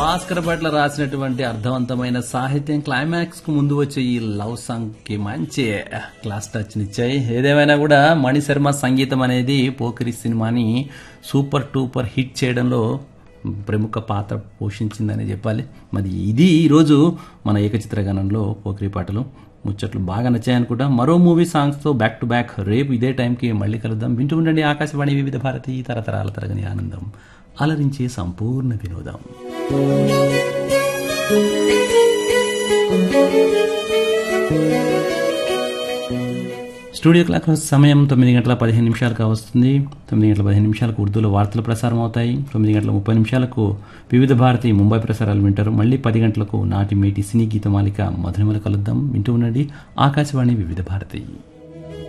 భాస్కర్ భట్ల రాసినటువంటి అర్థవంతమైన సాహిత్యం క్లైమాక్స్ కు ముందు వచ్చే ఈ లవ్ సాంగ్ కి మంచి క్లాస్ టచ్ నిచ్చాయి ఏదేమైనా కూడా మణి శర్మ సంగీతం అనేది పోకిరి సినిమాని సూపర్ టూపర్ హిట్ చేయడంలో ప్రముఖ పాత్ర పోషించిందని చెప్పాలి మరి ఇది ఈరోజు మన ఏకచిత్రగణంలో పోకిరి పాటలు ముచ్చట్లు బాగా నచ్చాయనుకుంటా మరో మూవీ సాంగ్స్తో బ్యాక్ టు బ్యాక్ రేపు ఇదే టైంకి మళ్ళీ కలుద్దాం వింటూ ఉండండి ఆకాశవాణి వివిధ భారతి తరతరాల తరగని ఆనందం అలరించే సంపూర్ణ వినోదం స్టూడియో క్లాక్ సమయం తొమ్మిది గంటల పదిహేను నిమిషాలకు వస్తుంది తొమ్మిది గంటల పదిహేను నిమిషాలకు ఉర్దూలో వార్తలు ప్రసారం అవుతాయి తొమ్మిది గంటల ముప్పై నిమిషాలకు వివిధ భారతి ముంబై ప్రసారాలు వింటారు మళ్ళీ పది గంటలకు నాటి మేటి సినీ గీతమాలిక మధునిమల కలుద్దాం వింటూ ఉండండి ఆకాశవాణి వివిధ భారతి